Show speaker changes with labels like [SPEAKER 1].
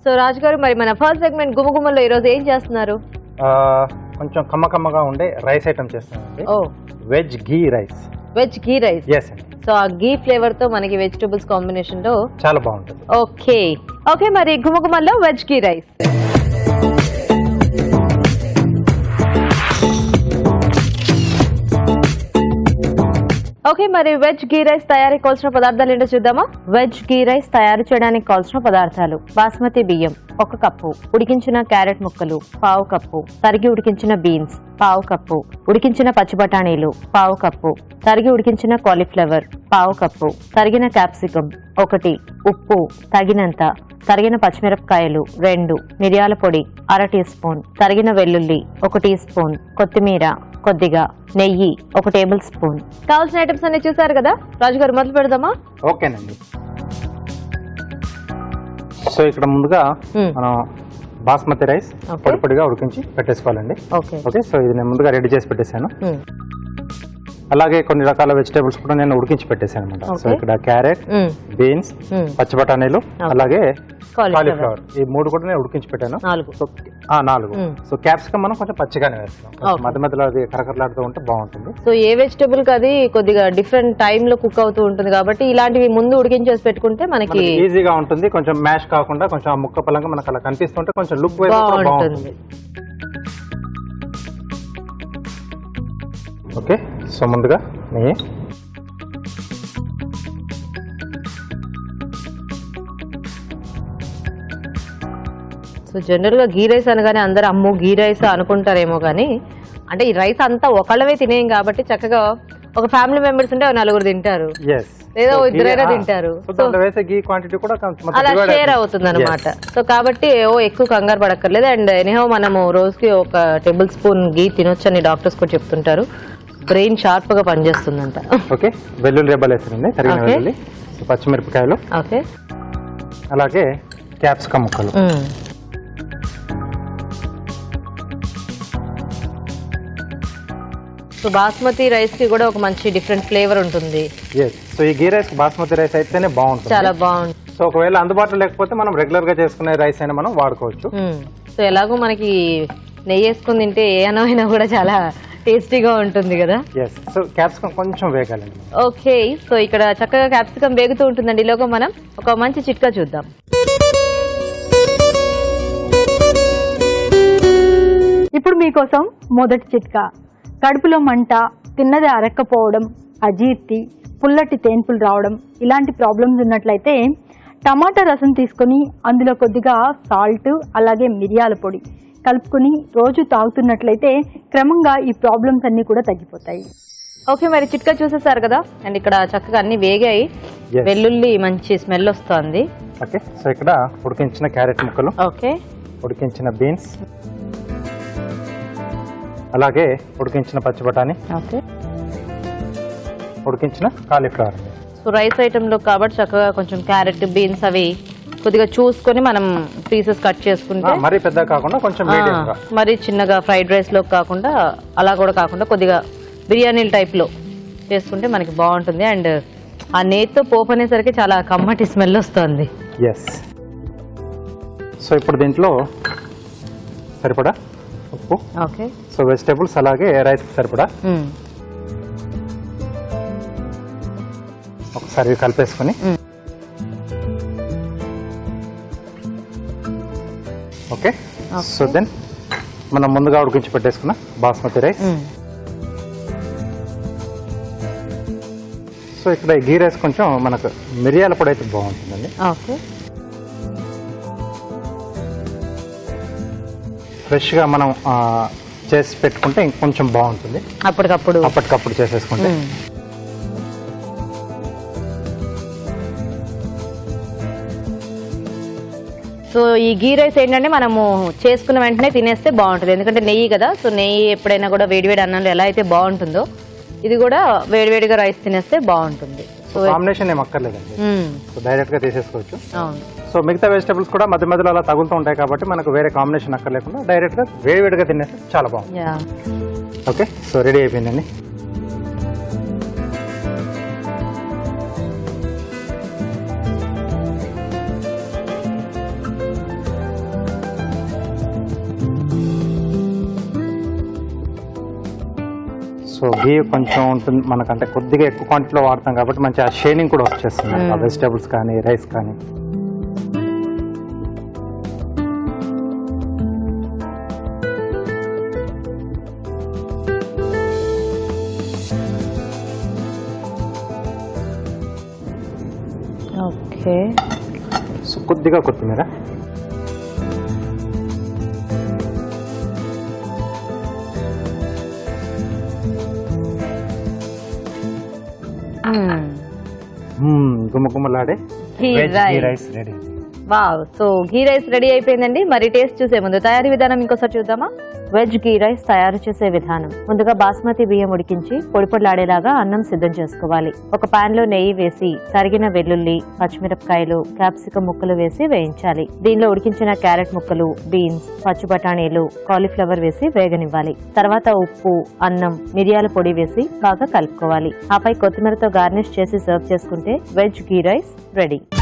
[SPEAKER 1] So రాజు గారు మరి మన ఫస్ట్ సెగ్మెంట్ గుమగుమలో ఈ రోజు ఏం చేస్తున్నారు
[SPEAKER 2] ఆ, కొంచెం కమ్మ కమ్మగా ఉండే రైస్ ఐటమ్ చేస్తామండి
[SPEAKER 1] ఓ
[SPEAKER 2] veg ghee rice
[SPEAKER 1] veg ghee rice
[SPEAKER 2] yes అండి
[SPEAKER 1] సో ఆ గీ ఫ్లేవర్ తో మనకి వెజిటబుల్స్ కాంబినేషన్ లో
[SPEAKER 2] చాలా బాగుంటుంది
[SPEAKER 1] ఓకే ఓకే మరి గుమగుమల్లో వెజ్ గీ రైస్ ఓకే మరి వెజ్ గీ రైస్ తయారీ కావాల్సిన పదార్థాలు ఏంటో చూద్దామా వెజ్ గీ రైస్ తయారు చేయడానికి కావాల్సిన పదార్థాలు బాస్మతి బియ్యం ఒక కప్పు ఉడికించిన క్యారెట్ ముక్కలు పావు కప్పు తరిగి ఉడికించిన బీన్స్ పావు కప్పు ఉడికించిన పచ్చి బఠానీలు పావు కప్పు తరిగి ఉడికించిన కాలీఫ్లవర్ పావు కప్పు తరిగిన క్యాప్సికం ఒకటి ఉప్పు తగినంత తరిగిన పచ్చిమిరపకాయలు రెండు మిరియాల పొడి అర టీ స్పూన్ తరిగిన వెల్లుల్లి ఒక టీ స్పూన్ కొత్తిమీర కొద్దిగా నెయ్యి ఒక టేబుల్ స్పూన్ కావాల్సిన ఐటమ్స్ అన్ని చూసారు కదా రాజు గారు మొదలు పెడదామా
[SPEAKER 2] ఓకేనండి సో ఇక్కడ ముందుగా
[SPEAKER 1] Hmm.
[SPEAKER 2] మనం బాస్మతి రైస్
[SPEAKER 1] Okay.
[SPEAKER 2] పొడి పొడిగా ఉడికించి పెట్టేసుకోవాలండి
[SPEAKER 1] ఓకే
[SPEAKER 2] ఓకే సో ఇది నేను ముందుగా రెడీ చేసి పెట్టేశాను అలాగే కొన్ని రకాల వెజిటేబుల్స్ కూడా నేను ఉడికించి పెట్టేశాను అనమాట సో
[SPEAKER 1] Okay.
[SPEAKER 2] ఇక్కడ క్యారెట్ బీన్స్ పచ్చి బఠానీలు అలాగే కాలీఫ్లవర్ ఈ మూడు కూడా నేను ఉడికించి పెట్టాను
[SPEAKER 1] నాలుగు
[SPEAKER 2] సో ఆ, నాలుగు
[SPEAKER 1] Hmm.
[SPEAKER 2] సో క్యాప్సికమ్ మనం కొంచెం పచ్చిగానే వేస్తాం కొంచెం
[SPEAKER 1] Okay.
[SPEAKER 2] మధ్య మధ్యలో అది కరకరలాడుతూ ఉంటే బాగుంటుంది
[SPEAKER 1] సో ఏ వెజిటబుల్ కి అది కొద్దిగా డిఫరెంట్ టైమ్ లో కుక్ అవుతూ ఉంటుంది కాబట్టి ఇలాంటివి ముందు ఉడికించేసి పెట్టుకుంటే మనకి
[SPEAKER 2] మనకి ఈజీగా ఉంటుంది కొంచెం మ్యాష్ కాకుండా కొంచెం ఆ ముక్క పలంగా మనకు అలా కనిపిస్తుంటే కొంచెం లుక్ వైజ్ కూడా
[SPEAKER 1] బాగుంటుంది
[SPEAKER 2] బాగుంటుంది ఓకే సో ముందుగా నెయ్యి
[SPEAKER 1] సో జనరల్ గా గీ రైస్ అనగానే అందరూ అమ్మో గీ రైస్ అనుకుంటారేమో కానీ అంటే ఈ రైస్ అంతా ఒకళ్ళవే తినేయం కాబట్టి చక్కగా ఒక ఫ్యామిలీ మెంబర్స్ ఉంటే ఒక నలుగురు తింటారు
[SPEAKER 2] ఎస్
[SPEAKER 1] లేదా ఇద్దరైనా తింటారు.
[SPEAKER 2] సో దాంట్లో వేసే గీ క్వాంటిటీ కూడా కొంచెం మొత్తం
[SPEAKER 1] అలా
[SPEAKER 2] divide
[SPEAKER 1] షేర్
[SPEAKER 2] అవుతుంది.
[SPEAKER 1] అవుతుంది అనమాట
[SPEAKER 2] Yes.
[SPEAKER 1] సో కాబట్టి ఓ ఎక్కువ కంగారు పడక్కర్లేదు అండ్ ఎనీహో మనము రోజుకి ఒక టేబుల్ స్పూన్ గీ తినొచ్చు అని డాక్టర్స్ కూడా చెప్తుంటారు బ్రెయిన్ షార్ప్ గా పనిచేస్తుందంట
[SPEAKER 2] ఓకే వెల్లుల్లి రెబ్బలు వేసారండి తరిగిన
[SPEAKER 1] Okay.
[SPEAKER 2] వెల్లుల్లి సో పచ్చిమిరపకాయలు
[SPEAKER 1] ఓకే
[SPEAKER 2] అలాగే క్యాప్సికమ్ ముక్కలు
[SPEAKER 1] సో బాస్మతి రైస్ కి కూడా ఒక మంచి డిఫరెంట్ ఫ్లేవర్ ఉంటుంది
[SPEAKER 2] ఎస్ సో ఈ గీ రైస్ బాస్మతి రైస్ అయితేనే బాగుంటుంది
[SPEAKER 1] చాలా బాగుంటుంది
[SPEAKER 2] సో ఒకవేళ అందుబాటులో లేకపోతే మనం రెగ్యులర్ గా చేసుకునే రైస్ అయినా మనం వాడుకోవచ్చు
[SPEAKER 1] మ్మ్. సో ఎలాగో మనకి నెయ్యి వేసుకుని తింటే ఏ అన్నమైనా కూడా చాలా టేస్టీగా ఉంటుంది కదా
[SPEAKER 2] ఎస్ సో క్యాప్సికమ్ కొంచెం వేగాలండి
[SPEAKER 1] ఓకే సో ఇక్కడ చక్కగా క్యాప్సికం వేగుతూ ఉంటుందండి ఈలోగా మనం ఒక మంచి చిట్కా చూద్దాం
[SPEAKER 3] ఇప్పుడు మీకోసం మొదటి చిట్కా కడుపులో మంట తిన్నది అరక్కపోవడం అజీర్తి పుల్లటి తేన్పులు రావడం ఇలాంటి ప్రాబ్లమ్స్ ఉన్నట్లయితే టమాటా రసం తీసుకొని అందులో కొద్దిగా సాల్ట్ అలాగే మిరియాల పొడి కలుపుకొని రోజు తాగుతున్నట్లయితే క్రమంగా ఈ ప్రాబ్లమ్స్ అన్ని కూడా తగ్గిపోతాయి
[SPEAKER 1] ఓకే మరి చిట్కా చూసేసారు కదా అండ్ ఇక్కడ చక్కగా అన్ని వేగాయి
[SPEAKER 2] Yes.
[SPEAKER 1] వెల్లుల్లి మంచి స్మెల్ వస్తుంది
[SPEAKER 2] ఓకే సో ఇక్కడ ఉడికించిన క్యారెట్ ముక్కలు
[SPEAKER 1] ఓకే
[SPEAKER 2] ఉడికించిన బీన్స్ అలాగే ఉడికించిన పచ్చి బఠానీ
[SPEAKER 1] ఓకే
[SPEAKER 2] ఉడికించిన కాలీఫ్లవర్ అండి
[SPEAKER 1] సో రైస్ ఐటెంలో కాబట్టి చక్కగా కొంచెం క్యారెట్ బీన్స్ అవి కొద్దిగా చూసుకొని మనం పీసెస్ కట్ చేసుకుంటే
[SPEAKER 2] ఆ, మరీ పెద్ద కాకుండా కొంచెం మీడియం గా
[SPEAKER 1] ఆ, మరి చిన్నగా ఫ్రైడ్ రైస్ లో కాకుండా అలా కూడా కాకుండా కొద్దిగా బిర్యానీల టైప్ లో చేసుకుంటే మనకి బాగుంటుంది అండ్ ఆ నేతితో పోపు అనేసరికి చాలా కమ్మటి స్మెల్ వస్తుంది
[SPEAKER 2] ఎస్ సో ఇప్పుడు దీంట్లో సరిపడా ఉప్పు
[SPEAKER 1] ఓకే
[SPEAKER 2] సో వెజిటేబుల్స్ అలాగే రైస్ సరిపడా ఒకసారి ఇవి కలిపేసుకొని
[SPEAKER 1] మ్మ్.
[SPEAKER 2] ఓకే సో దెన్ మనం ముందుగా ఉడికించి పెట్టేసుకున్న బాస్మతి రైస్ సో ఇక్కడ ఈ గీ రైస్ కొంచెం మనకు మిరియాల పొడి అయితే బాగుంటుందండి
[SPEAKER 1] ఓకే
[SPEAKER 2] ఫ్రెష్గా మనం ఆ, చేసి పెట్టుకుంటే ఇంకొంచెం బాగుంటుంది
[SPEAKER 1] అప్పటికప్పుడు
[SPEAKER 2] అప్పటికప్పుడు చేసేసుకుంటే
[SPEAKER 1] మ్మ్. సో ఈ గీ రైస్ ఏంటంటే మనము చేసుకున్న వెంటనే తినేస్తే బాగుంటుంది ఎందుకంటే నెయ్యి కదా సో నెయ్యి ఎప్పుడైనా కూడా వేడివేడి అన్నంలో ఎలా అయితే బాగుంటుందో ఇది కూడా వేడివేడిగా రైస్ తినేస్తే బాగుంటుంది సో
[SPEAKER 2] కాంబినేషన్ ఏం అక్కర్లేదండి
[SPEAKER 1] మ్మ్.
[SPEAKER 2] సో డైరెక్ట్ గా తీసేసుకోవచ్చు
[SPEAKER 1] అవును
[SPEAKER 2] సో మిగతా వెజిటబుల్స్ కూడా మధ్య మధ్యలో అలా తగులుతూ ఉంటాయి కాబట్టి మనకు వేరే కాంబినేషన్ అక్కర్లేకుండా డైరెక్ట్ గా వేడివేడిగా తినేస్తే చాలా బాగుంది
[SPEAKER 1] యా
[SPEAKER 2] ఓకే సో రెడీ అయిపోయిందండి సో ఘీ కొంచెం ఉంటుంది మనకంటే కొద్దిగా ఎక్కువ క్వాంటిటీలో వాడతాం కాబట్టి మంచి ఆ షేనింగ్ కూడా వచ్చేస్తుంది ఆ
[SPEAKER 1] Hmm.
[SPEAKER 2] వెజిటేబుల్స్ కానీ రైస్ కానీ
[SPEAKER 1] ఓకే
[SPEAKER 2] సో కొద్దిగా కొత్తిమీర మ్మ్, గుమగుమలాడే
[SPEAKER 1] ghee
[SPEAKER 2] veg ghee
[SPEAKER 1] rice
[SPEAKER 2] rice ready
[SPEAKER 1] wow so ghee rice ready అయిపోయిందండి మరి టేస్ట్ చూసే ముందు తయారీ విధానం ఇంకోసారి చూద్దామా వెజ్ ఘీ రైస్ తయారు చేసే విధానం ముందుగా బాస్మతి బియ్యం ఉడికించి పొడి పొడిలాడేలాగా అన్నం సిద్ధం చేసుకోవాలి ఒక పాన్ లో నెయ్యి వేసి తరిగిన వెల్లుల్లి పచ్చిమిరపకాయలు క్యాప్సికం ముక్కలు వేసి వేయించాలి దీనిలో ఉడికించిన క్యారెట్ ముక్కలు బీన్స్ పచ్చి బఠానీలు కాలీఫ్లవర్ వేసి వేగనివ్వాలి తర్వాత ఉప్పు అన్నం మిరియాల పొడి వేసి బాగా కలుపుకోవాలి ఆపై కొత్తిమీరతో గార్నిష్ చేసి సర్వ్ చేసుకుంటే వెజ్ ఘీ రైస్ రెడీ